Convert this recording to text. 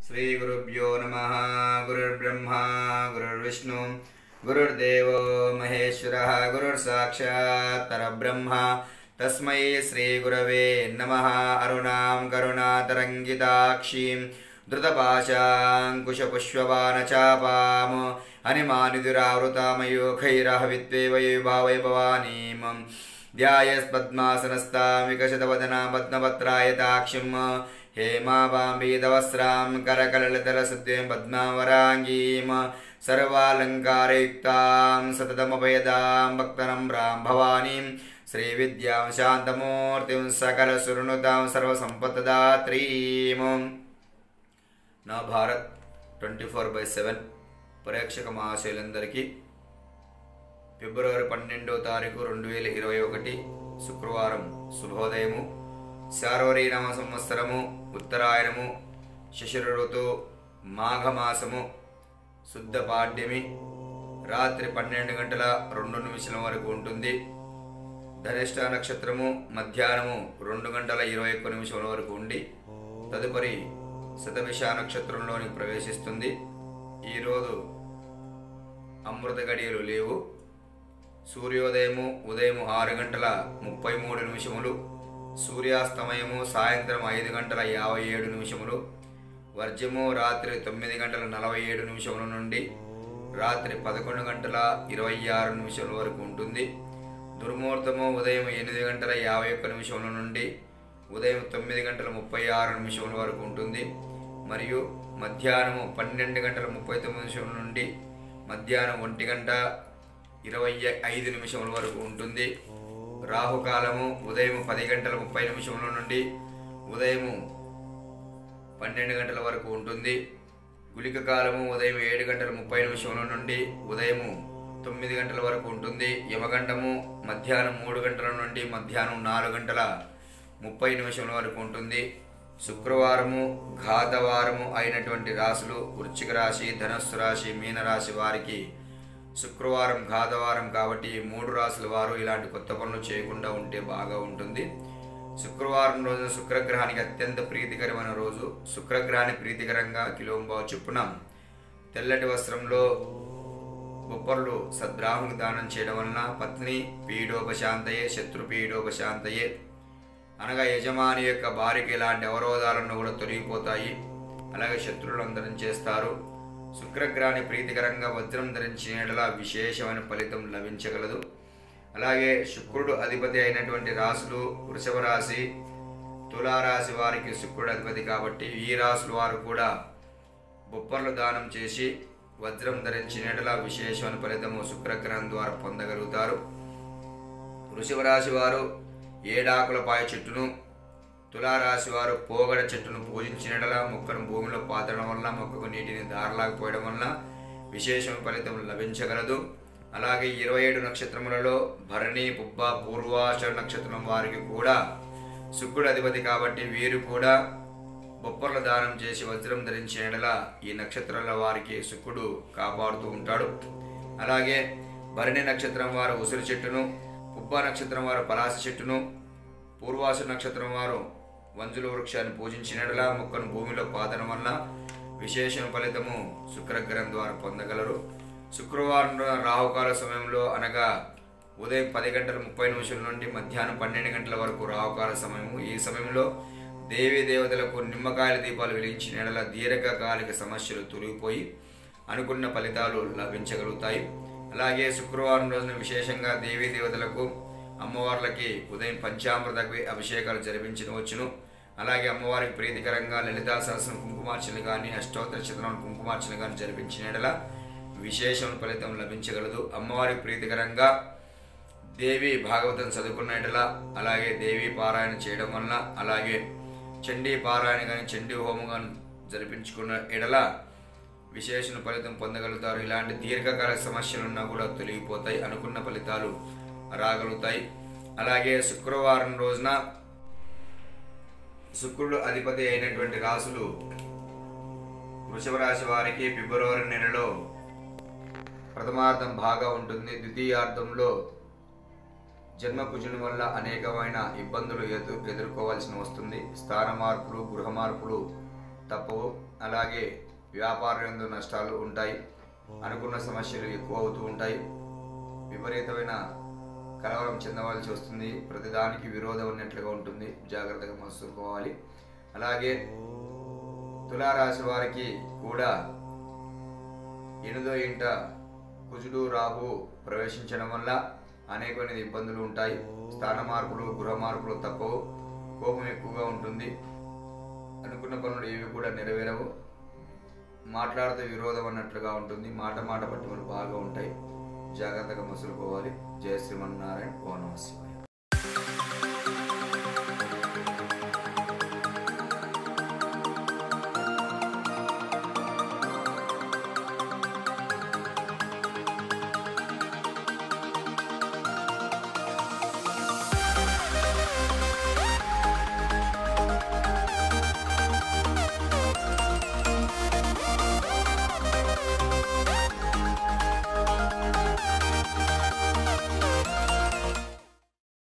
श्रीगुरुभ्यो नमः गुरुर्ब्रह्मा गुरुर्विष्णु गुरुर्देवो महेश्वरः गुरुर्साक्षात् परब्रह्म तस्मै श्रीगुरवे नमः अरुणां करुणातरङ्गिताक्षीं धृतपाशाङ्कुशपुष्पबाणचापाम् हनिमानिदुरावृतामयोखैरहविद्वेवैभावै भवानीम् ध्यायस्पद्मासनस्तां विकशतवदना पद्मपत्रायताक्षिं हेमावाम्बीदवस्रां करकललितलसद्यं पद्मावराङ्गीं सर्वालङ्कारयुक्तां सततमभयदां भक्तनम्रां भवानीं श्रीविद्यां शान्तमूर्तिं सकलसुरनुतां सर्वसम्पत्दात्रीं నా Bharat twenty four by seven ప్రేక్షక మహాశైలందరికీ ఫిబ్రవరి పన్నెండో తారీఖు రెండు వేల ఇరవై ఒకటి శుక్రవారం శుభోదయము శార్వరీనామ సంవత్సరము ఉత్తరాయణము శిశిర ఋతువు మాఘమాసము శుద్ధ పాడ్యమి రాత్రి పన్నెండు గంటల రెండు నిమిషాల వరకు ఉంటుంది ధనిష్ట నక్షత్రము మధ్యాహ్నము రెండు గంటల ఇరవై ఒక్క నిమిషముల వరకు ఉండి తదుపరి శతభిష నక్షత్రంలోనికి ప్రవేశిస్తుంది ఈరోజు అమృత గడియలు లేవు సూర్యోదయము ఉదయము ఆరు గంటల ముప్పై మూడు నిమిషములు సూర్యాస్తమయము సాయంత్రం ఐదు గంటల యాభై ఏడు నిమిషములు వర్జము రాత్రి తొమ్మిది గంటల నలభై ఏడు నిమిషముల నుండి రాత్రి పదకొండు గంటల ఇరవై ఆరు నిమిషముల వరకు ఉంటుంది దుర్ముహూర్తము ఉదయం ఎనిమిది గంటల యాభై ఒక్క నిమిషముల నుండి ఉదయం తొమ్మిది గంటల ముప్పై ఆరు నిమిషముల వరకు ఉంటుంది మరియు మధ్యాహ్నము పన్నెండు గంటల ముప్పై తొమ్మిది నిమిషముల నుండి మధ్యాహ్నం ఒంటి గంట ఇరవై ఐదు నిమిషముల వరకు ఉంటుంది రాహుకాలము ఉదయం పది గంటల ముప్పై నిమిషముల నుండి ఉదయము పన్నెండు గంటల వరకు ఉంటుంది గుళిక కాలము ఉదయం ఏడు గంటల ముప్పై నిమిషముల నుండి ఉదయము తొమ్మిది గంటల వరకు ఉంటుంది యమగంటము మధ్యాహ్నం మూడు గంటల నుండి మధ్యాహ్నం నాలుగు గంటల ముప్పై నిమిషముల వరకు ఉంటుంది శుక్రవారము ఘాతవారము అయినటువంటి రాశులు వృశ్చిక రాశి ధనస్సు రాశి మీనరాశి వారికి శుక్రవారం ఘాతవారం కాబట్టి ఈ మూడు రాశుల వారు ఇలాంటి కొత్త పనులు చేయకుండా ఉంటే బాగా ఉంటుంది శుక్రవారం రోజున శుక్రగ్రహానికి అత్యంత ప్రీతికరమైన రోజు శుక్రగ్రహాన్ని ప్రీతికరంగా కిలోంబావు చొప్పున తెల్లటి వస్త్రంలో బొప్పర్లు సద్బ్రాహ్మణులకు దానం చేయడం వలన పత్ని పీడోపశాంతయే శత్రు పీడోపశాంతయే అనగా యజమాని యొక్క భార్యకి ఇలాంటి అవరోధాలను కూడా తొలగిపోతాయి అలాగే శత్రువులు అందరం చేస్తారు శుక్రగ్రహాన్ని ప్రీతికరంగా వజ్రం ధరించిన యెడల విశేషమైన ఫలితం లభించగలదు అలాగే శుక్రుడు అధిపతి అయినటువంటి రాశులు వృషభ రాశి తులారాశి వారికి శుక్రుడు అధిపతి కాబట్టి ఈ రాశుల వారు కూడా బొప్పర్లు దానం చేసి వజ్రం ధరించిన యెడల విశేషమైన ఫలితము శుక్రగ్రహం ద్వారా పొందగలుగుతారు వృషభ రాశి వారు ఏడాకుల పాయ చెట్టును తులారాశి వారు పోగడ చెట్టును పూజించినట్ల మొక్కను భూమిలో పాతడం వల్ల మొక్కకు నీటిని దారలాకపోయడం వల్ల విశేషం ఫలితం లభించగలదు అలాగే ఇరవై ఏడు నక్షత్రములలో భరణి పుబ్బ పూర్వాష నక్షత్రం వారికి కూడా శుక్రుడు అధిపతి కాబట్టి వీరు కూడా బొప్పర్ల దానం చేసి వజ్రం ధరించిన యెడల ఈ నక్షత్రాల వారికి శుక్రుడు కాపాడుతూ ఉంటాడు అలాగే భరణి నక్షత్రం వారు ఉసిరి చెట్టును పుబ్బ నక్షత్రం వారు పలాస చెట్టును పూర్వాస నక్షత్రం వారు వంజుల వృక్షాన్ని పూజించినట్లా మొక్కను భూమిలో పాతడం వల్ల విశేషం ఫలితము శుక్రగ్రహం ద్వారా పొందగలరు శుక్రవారం రాహుకాల సమయంలో అనగా ఉదయం పది గంటల ముప్పై నిమిషాల నుండి మధ్యాహ్నం పన్నెండు గంటల వరకు రాహుకాల సమయము ఈ సమయంలో దేవీ దేవతలకు నిమ్మకాయల దీపాలు వెలిగించిన ఎడల దీర్ఘకాలిక సమస్యలు తొలగిపోయి అనుకున్న ఫలితాలు లభించగలుగుతాయి అలాగే శుక్రవారం రోజున విశేషంగా దేవీ దేవతలకు అమ్మవార్లకి ఉదయం పంచామృత అభిషేకాలు జరిపించవచ్చును అలాగే అమ్మవారికి ప్రీతికరంగా లలితా సహస్రం కుంకుమార్చన కానీ అష్టోత్తర చిత్రం కుంకుమార్చన కానీ జరిపించిన యెడల విశేషమైన ఫలితం లభించగలదు అమ్మవారికి ప్రీతికరంగా దేవి భాగవతం చదువుకున్న ఎడల అలాగే దేవి పారాయణ చేయడం వలన అలాగే చండీ పారాయణ కానీ చండీ హోమం కానీ జరిపించుకున్న ఎడల విశేషణ ఫలితం పొందగలుగుతారు ఇలాంటి దీర్ఘకాల సమస్యలు ఉన్నా కూడా తొలగిపోతాయి అనుకున్న ఫలితాలు రాగలుగుతాయి అలాగే శుక్రవారం రోజున శుక్రుడు అధిపతి అయినటువంటి రాశులు వృషభ రాశి వారికి ఫిబ్రవరి నెలలో ప్రథమార్థం బాగా ఉంటుంది ద్వితీయార్థంలో జన్మ కుజుని వల్ల అనేకమైన ఇబ్బందులు ఎదు ఎదుర్కోవాల్సి వస్తుంది స్థాన మార్పులు గృహ మార్పులు తప్పవు అలాగే వ్యాపారం ఎందు నష్టాలు ఉంటాయి అనుకున్న సమస్యలు ఎక్కువ అవుతూ ఉంటాయి విపరీతమైన కలవరం చెందవలసి వస్తుంది ప్రతిదానికి విరోధం ఉన్నట్లుగా ఉంటుంది జాగ్రత్తగా మసులుకోవాలి అలాగే తులారాశి వారికి కూడా ఎనిమిదో ఇంట కుజుడు రాహు ప్రవేశించడం వల్ల అనేకమైన ఇబ్బందులు ఉంటాయి స్థాన మార్పులు గృహ మార్పులు తప్పవు కోపం ఎక్కువగా ఉంటుంది అనుకున్న పనులు ఏవి కూడా నెరవేరవు మాట్లాడితే విరోధం అన్నట్లుగా ఉంటుంది మాట మాట పట్టుకుని బాగా ఉంటాయి జాగ్రత్తగా మసులుకోవాలి జయ శ్రీమన్నారాయణ ఓ నమ శివాయ